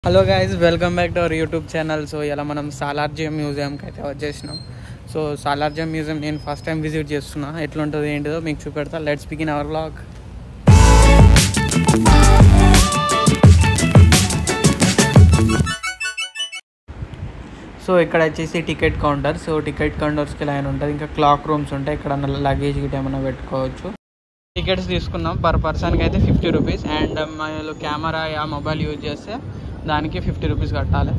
hello guys welcome back to our YouTube channel so ఇలా మనం సాలార్జియం మ్యూజియంకి అయితే వచ్చేసినాం సో సాలార్జియం మ్యూజియం నేను ఫస్ట్ టైం విజిట్ చేస్తున్నా ఎట్లుంటుంది ఏంటిదో మీకు చూపెడతా let's begin our blog so ఇక్కడ వచ్చేసి టికెట్ కౌంటర్ సో టికెట్ కౌంటర్స్కి లైన్ ఉంటుంది ఇంకా క్లాక్ రూమ్స్ ఉంటాయి ఇక్కడ లగేజ్ గిట్ ఏమైనా పెట్టుకోవచ్చు టికెట్స్ తీసుకున్నాం పర్ పర్సన్కి అయితే ఫిఫ్టీ రూపీస్ అండ్ మనం కెమెరా యా మొబైల్ యూజ్ చేస్తే దానికి ఫిఫ్టీ రూపీస్ కట్టాలి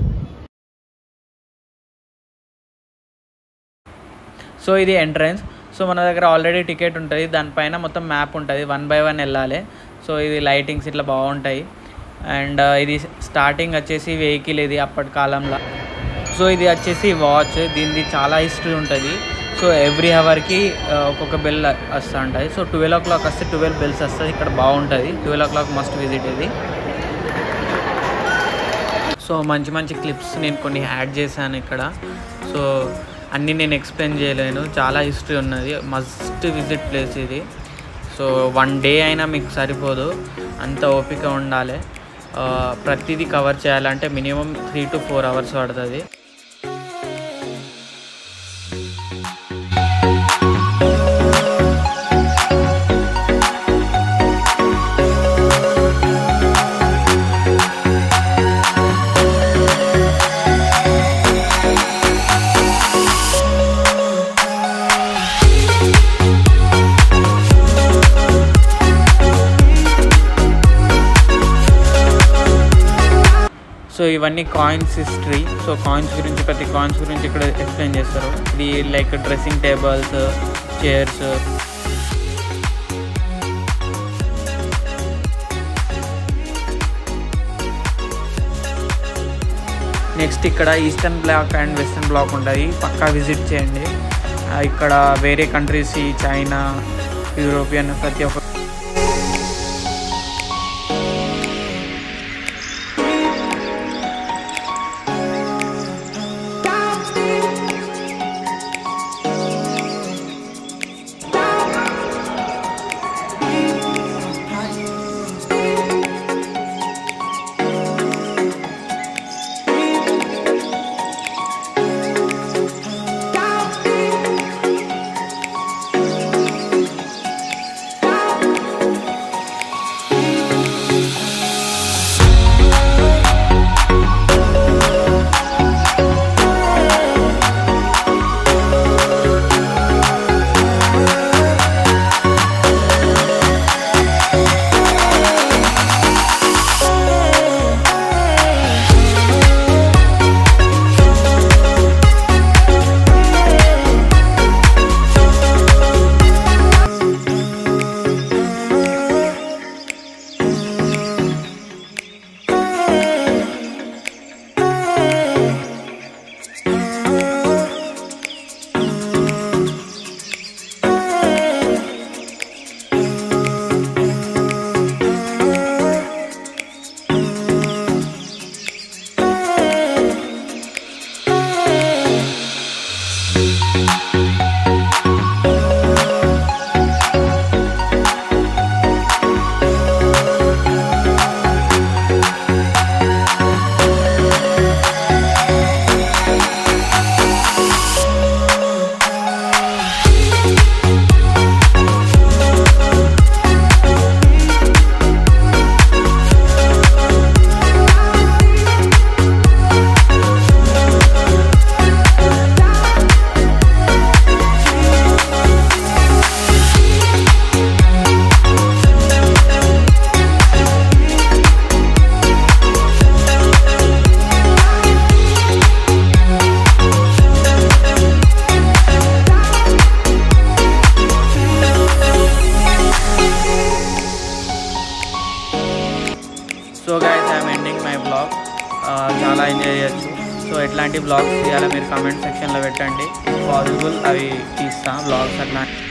సో ఇది ఎంట్రన్స్ సో మన దగ్గర ఆల్రెడీ టికెట్ ఉంటుంది దానిపైన మొత్తం మ్యాప్ ఉంటుంది వన్ బై వన్ వెళ్ళాలి సో ఇది లైటింగ్స్ ఇట్లా బాగుంటాయి అండ్ ఇది స్టార్టింగ్ వచ్చేసి వెహికల్ ఇది అప్పటి కాలంలో సో ఇది వచ్చేసి వాచ్ దీనిది చాలా హిస్టరీ ఉంటుంది సో ఎవ్రీ అవర్కి ఒక్కొక్క బెల్ వస్తూ ఉంటుంది సో ట్వెల్వ్ ఓ క్లాక్ వస్తే ట్వెల్వ్ బెల్స్ వస్తుంది ఇక్కడ బాగుంటుంది twelve o'clock must visit ఇది సో మంచి మంచి క్లిప్స్ నేను కొన్ని యాడ్ చేశాను ఇక్కడ సో అన్నీ నేను ఎక్స్ప్లెయిన్ చేయలేను చాలా హిస్టరీ ఉన్నది మస్ట్ విజిట్ ప్లేస్ ఇది సో వన్ డే అయినా మీకు సరిపోదు అంత ఓపిక ఉండాలి ఆ, ప్రతిదీ కవర్ చేయాలంటే minimum three to four hours పడుతుంది సో ఇవన్నీ కాయిన్స్ హిస్టరీ సో కాయిన్స్ గురించి ప్రతి కాయిన్స్ గురించి ఇక్కడ ఎక్స్ప్లెయిన్ చేస్తారు ఇది like dressing tables chairs next ఇక్కడ eastern block and western block ఉంటుంది పక్కా విజిట్ చేయండి ఆ, ఇక్కడ వేరే కంట్రీస్ ఈ చైనా యూరోపియన్ ప్రతి ఒక్క so guys I'm ending my blog చాలా ఎంజాయ్ చేయొచ్చు సో ఎట్లాంటి బ్లాగ్స్ తీయాలో మీరు కమెంట్ సెక్షన్లో పెట్టండి పాసిబుల్ అవి తీస్తా బ్లాగ్స్ అట్లా